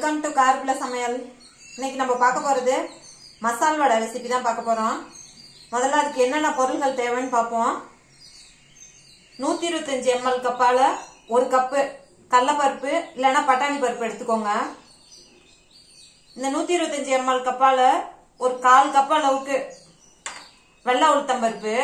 welcome to கார்குல சமையல் இன்னைக்கு நம்ம பார்க்க போறது மசால் வடை ரெசிபி தான் பார்க்க போறோம் முதல்ல அதுக்கு என்னென்ன பொருள்கள் தேவைன்னு பார்ப்போம் நூத்தி இருபத்தஞ்சு எம்எல் கப்பால ஒரு கப்பு கடலப்பருப்பு இல்லைன்னா பட்டாணி பருப்பு எடுத்துக்கோங்க இந்த நூத்தி இருபத்தஞ்சு எம்எல் கப்பால ஒரு கால் கப் அளவுக்கு வெள்ளை உளுத்தம் பருப்பு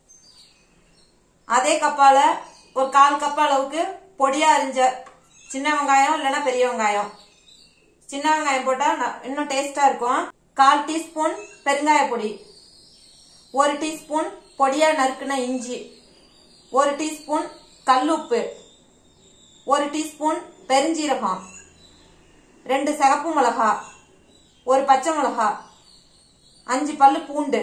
அதே கப்பால ஒரு கால் கப் அளவுக்கு பொடியா அரிஞ்ச சின்ன வெங்காயம் இல்லைன்னா பெரிய வெங்காயம் சின்ன வெங்காயம் போட்டா ந- இன்னும் டேஸ்டா இருக்கும் கால் டீஸ்பூன் பெருங்காய பொடி ஒரு டீஸ்பூன் பொடியா நறுக்குன இஞ்சி ஒரு டீஸ்பூன் கல்லுப்பு ஒரு டீஸ்பூன் பெருஞ்சீரகம் ரெண்டு சிகப்பு மிளகா ஒரு பச்சை மிளகா அஞ்சு பல்லு பூண்டு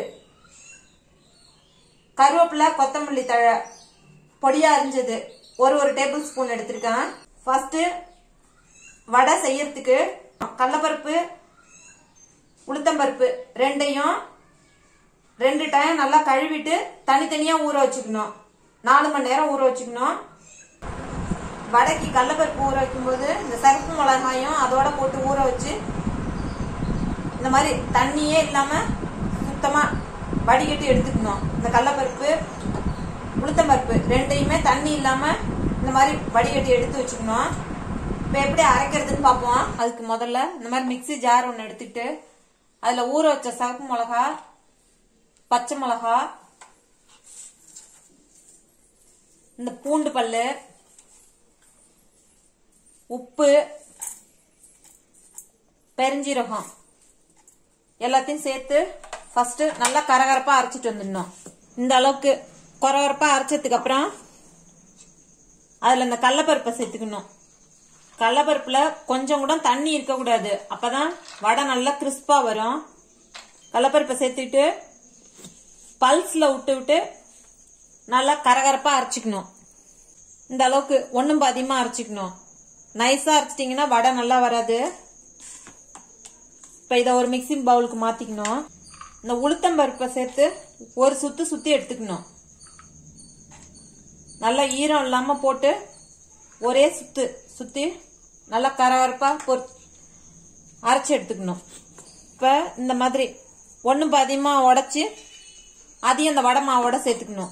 கருவேப்பிலை கொத்தமல்லி தழை பொடியா அரிஞ்சது ஒரு ஒரு டேபிள் ஸ்பூன் எடுத்திருக்கேன் ஃபர்ஸ்ட் வடை செய்யறதுக்கு கடலப்பருப்பு உளுத்தம்பருப்பு ரெண்டையும் ரெண்டு டைம் நல்லா கழுவிட்டு தனித்தனியா ஊற வச்சுக்கணும் நாலு மணி நேரம் ஊற வச்சுக்கணும் வடைக்கு கடலப்பருப்பு ஊற வைக்கும்போது இந்த சிகப்பு மிளகாயும் அதோட போட்டு ஊற வச்சு இந்த மாதிரி தண்ணியே இல்லாம சுத்தமா வடிகட்டி எடுத்துக்கணும் இந்த கடலப்பருப்பு உளுத்தம்பருப்பு ரெண்டையுமே தண்ணி இல்லாம இந்த மாதிரி வடிகட்டி எடுத்து வச்சுக்கணும் இப்போ எப்படி அரைக்கிறதுன்னு பார்ப்போம் அதுக்கு முதல்ல இந்த மாதிரி மிக்ஸி ஜார் ஒன்று எடுத்துக்கிட்டு அதில் ஊற வச்ச சிவப்பு மிளகா பச்சை மிளகா இந்த பூண்டு பல்லு உப்பு பெருஞ்சீரகம் எல்லாத்தையும் சேர்த்து ஃபர்ஸ்ட் நல்லா கரகரப்பா அரைச்சிட்டு வந்துடணும் இந்த அளவுக்கு கொரகரப்பா அரைச்சதுக்கு அப்புறம் அதுல இந்த கடலப்பருப்பை சேர்த்துக்கணும் கடலப்பருப்புல கொஞ்சம் கூட தண்ணி இருக்கக்கூடாது அப்பதான் வடை நல்லா கிறிஸ்பா வரும் கடலப்பருப்பை சேர்த்துக்கிட்டு பல்ஸ்ல விட்டு விட்டு நல்லா கரகரப்பா அரைச்சிக்கணும் இந்த அளவுக்கு ஒண்ணும் பாதியமா அரைச்சிக்கணும் நைஸா அரைச்சிட்டிங்கன்னா வடை நல்லா வராது இப்போ இதை ஒரு மிக்சிங் பவுலுக்கு மாத்திக்கணும் இந்த உளுத்தம் பருப்பை சேர்த்து ஒரு சுத்து சுத்தி எடுத்துக்கணும் நல்லா ஈரம் இல்லாம போட்டு ஒரே சுத்து சுத்தி நல்லா கரகரப்பா பொரி அரைச்சி எடுத்துக்கணும் இப்போ இந்த மாதிரி ஒன்று பாதியமா உடைச்சி அதையும் இந்த வடை மாவோட சேர்த்துக்கணும்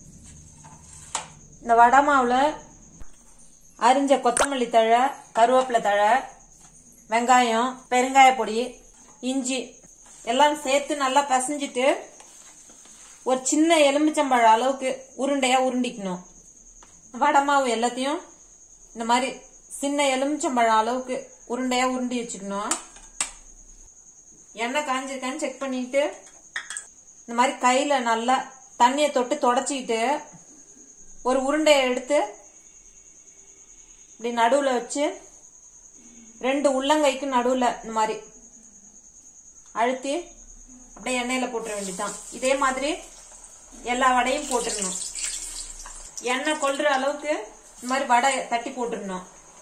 இந்த வடை மாவுல அரிஞ்ச கொத்தமல்லி தழை கருவேப்பிலை தழை வெங்காயம் பெருங்காய பொடி இஞ்சி எல்லாம் சேர்த்து நல்லா பிசைஞ்சிட்டு ஒரு சின்ன எலுமிச்சம்பழம் அளவுக்கு உருண்டையா உருண்டிக்கணும் வடை மாவு எல்லாத்தையும் இந்த மாதிரி சின்ன எலுமிச்சம்பழம் அளவுக்கு உருண்டையா உருண்டி வச்சுக்கணும் எண்ணெய் காஞ்சிருக்கான்னு செக் பண்ணிட்டு இந்த மாதிரி கையில நல்லா தண்ணியை தொட்டு தொடச்சிக்கிட்டு ஒரு உருண்டையை எடுத்து இப்படி நடுவுல வச்சு ரெண்டு உள்ளங்கைக்கு நடுவுல இந்த மாதிரி அழுத்தி அப்படியே எண்ணெயில போட்டுற வேண்டியதுதான் இதே மாதிரி எல்லா வடையும் போட்டுடணும் எண்ணெய் கொள்ற அளவுக்கு இந்த மாதிரி வடை தட்டி போட்டுடணும்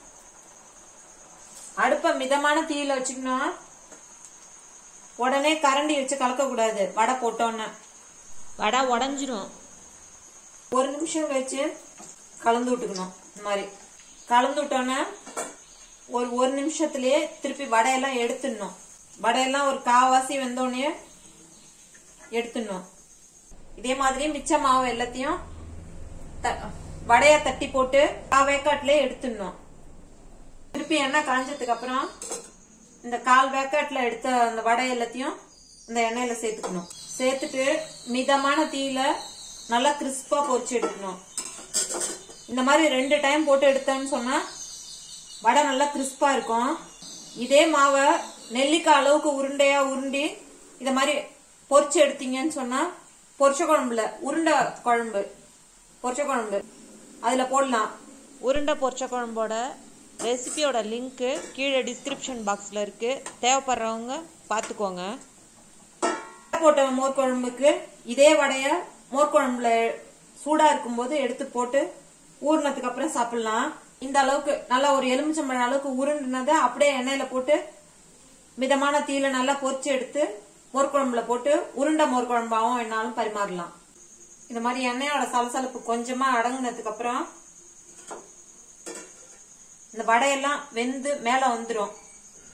அடுப்ப மிதமான தீயில வச்சுக்கணும் உடனே கரண்டி வச்சு கலக்க கூடாது வடை போட்டோன்னு வடை உடஞ்சிரும் ஒரு நிமிஷம் கழிச்சு கலந்து விட்டுக்கணும் இந்த மாதிரி கலந்து விட்டோன்னே ஒரு ஒரு நிமிஷத்துலயே திருப்பி வடையெல்லாம் எடுத்துடணும் வடையெல்லாம் ஒரு காவாசி வெந்தோடனே எடுத்துடணும் இதே மாதிரி மிச்ச மாவு எல்லாத்தையும் த- வடைய தட்டி போட்டு காவேக்காட்டுல எடுத்துடணும் திருப்பி எண்ணெய் காஞ்சதுக்கு அப்புறம் இந்த கால் வேக்காட்டுல எடுத்த அந்த வடை எல்லாத்தையும் இந்த எண்ணெயில சேர்த்துக்கணும் சேர்த்துட்டு மிதமான தீயில நல்லா கிறிஸ்பா பொரிச்சு எடுக்கணும் இந்த மாதிரி ரெண்டு டைம் போட்டு எடுத்தோம்னு சொன்னா வடை நல்லா கிறிஸ்பா இருக்கும் இதே மாவை நெல்லிக்காய் அளவுக்கு உருண்டையா உருண்டி இத மாதிரி பொரிச்சு எடுத்தீங்கன்னு சொன்னா பொரிச்ச குழம்புல உருண்டை குழம்பு பொரிச்ச குழம்பு அதுல போடலாம் உருண்டை பொரிச்ச குழம்போட ரெசிபியோட லிங்க்கு கீழே டிஸ்கிரிப்ஷன் பாக்ஸில் இருக்குது தேவைப்படுறவங்க பார்த்துக்கோங்க போட்ட மோர் குழம்புக்கு இதே வடைய மோர் குழம்புல சூடா இருக்கும்போது எடுத்து போட்டு ஊறினதுக்கு அப்புறம் சாப்பிடலாம் இந்த அளவுக்கு நல்லா ஒரு எலுமிச்சம்பழம் அளவுக்கு உருண்டுனதை அப்படியே எண்ணெயில போட்டு மிதமான தீயில நல்லா பொரிச்சு எடுத்து மோர் குழம்புல போட்டு உருண்டை மோர் குழம்பாவும் வேணாலும் பரிமாறலாம் இந்த மாதிரி எண்ணெயோட சலசலப்பு கொஞ்சமா அடங்குனதுக்கு அப்புறம் இந்த வடையெல்லாம் வெந்து மேல வந்துரும்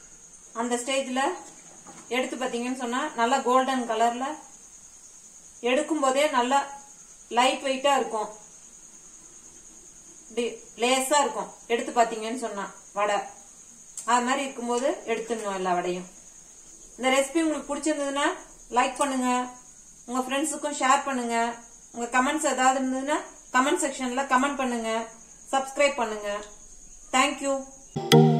அந்த ஸ்டேஜ்ல எடுத்து பார்த்தீங்கன்னு சொன்னா நல்லா கோல்டன் கலர்ல எடுக்கும் போதே நல்லா லைட் வெயிட்டா இருக்கும் இப்படி லேசா இருக்கும் எடுத்து பார்த்தீங்கன்னு சொன்னா வடை அது மாதிரி இருக்கும்போது எடுத்துடணும் எல்லா வடையும் இந்த ரெசிபி உங்களுக்கு பிடிச்சிருந்ததுன்னா லைக் பண்ணுங்க உங்க ஃப்ரெண்ட்ஸுக்கும் ஷேர் பண்ணுங்க உங்க கமெண்ட்ஸ் ஏதாவது இருந்ததுன்னா கமெண்ட் செக்ஷன்ல கமெண்ட் பண்ணுங்க சப்ஸ்கிரைப் பண்ணுங்க தேங்க்யூ